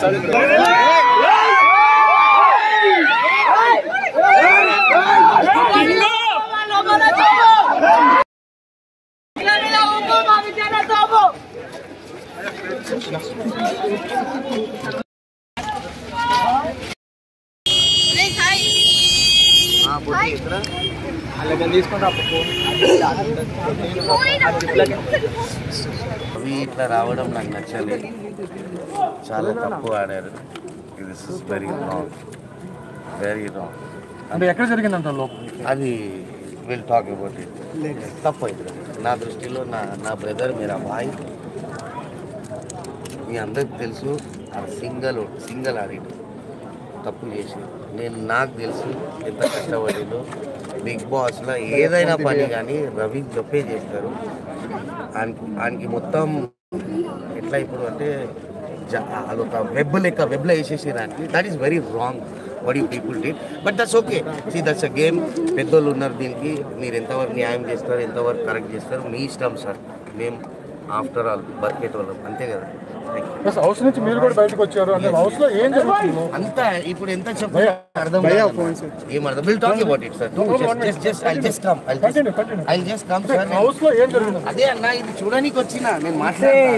అవి ఇట్లా రావడం నాకు నచ్చలేదు చాలా తప్పు ఆడారు this is very wrong very wrong అంటే ఎక్కడ జరిగిందంట లోపం అది విల్ టాక్ అబౌట్ ఇట్ తప్పు అవుతుంది నా దృష్టిలో నా నా బ్రదర్ మీరా బాయ్ మీ అందరికి తెలుసు ఆ సింగల్ సింగల్ ఆడిండు తప్పు చేసి నేను నాకు తెలుసు ఎంత కష్టపడిందో బిగ్ బాస్లో ఏదైనా పని కానీ రవి చెప్పే చేస్తారు ఆయనకి ఆయనకి మొత్తం ఎట్లా ఇప్పుడు అంటే జ- అదొక వెబ్ లెక్క వెబ్లో వేసేసి దానికి that is very wrong what you people did but that's okay see that's a game పెద్దోళ్ళు ఉన్నారు దీనికి మీరు ఎంతవరకు న్యాయం చేస్తారు ఎంతవరకు కరెక్ట్ చేస్తారు మీ ఇష్టం సార్ మేము ఆఫ్టర్ ఆల్ బతికేటోళ్ళం అంతే కదా Thank you. ప్లస్ హౌస్ నుంచి మీరు కూడా బయటకు వచ్చారు అంటే హౌస్ లో ఏం జరుగుతుంది అంతా ఇప్పుడు ఎంత చెప్పి అర్థం ఏం అర్థం will talk about it sir just just I just come I Continue, continue. I just come sir house లో ఏం జరిగింది అదే అన్న ఇది చూడడానికి వచ్చిన నేను మాట్లాడతా